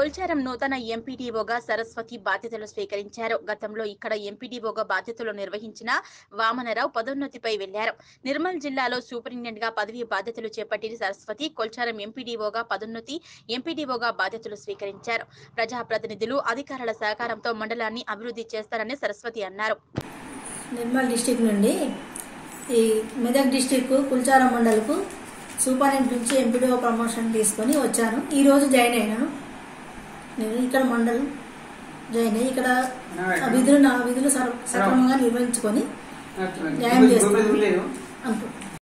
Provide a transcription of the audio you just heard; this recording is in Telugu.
కొల్చారం నూతన ఎంపీడీఓగా సరస్వతి బాధ్యతలు స్వీకరించారు గతంలో ఇక్కడ ఎంపీడీఓగా బాధ్యతలు నిర్వహించిన వామనరావు పదోన్నతిపై వెళ్లారు నిర్మల్ జిల్లాలో సూపరింటెండెంట్ గా పదవి బాధ్యతలు చేపట్టిన సరస్వతి కొల్చారం ఎంపీడీఓగా పదోన్నతి ఎంపీడీఓగా బాధ్యతలు స్వీకరించారు ప్రజాప్రతినిధులు అధికారుల సహకారంతో మండలాన్ని అభివృద్ధి చేస్తారని సరస్వతి అన్నారు నిర్మల్ డిస్టిక్ నుండి ఈ మెదక్ డిస్టిక్ కుల్చారం మండలకు సూపరింటెండెంట్ నుంచి ఎంపీడీఓ ప్రమోషన్ తీసుకొని వచ్చాను ఈ రోజు జాయిన్ అయినాను నేను ఇక్కడ మండలం జాయిన్ అయ్యి ఇక్కడ ఆ విధులు నా విధులు సర- సక్రమంగా నిర్వహించుకొని న్యాయం చేస్తాను అనుకుంటున్నాను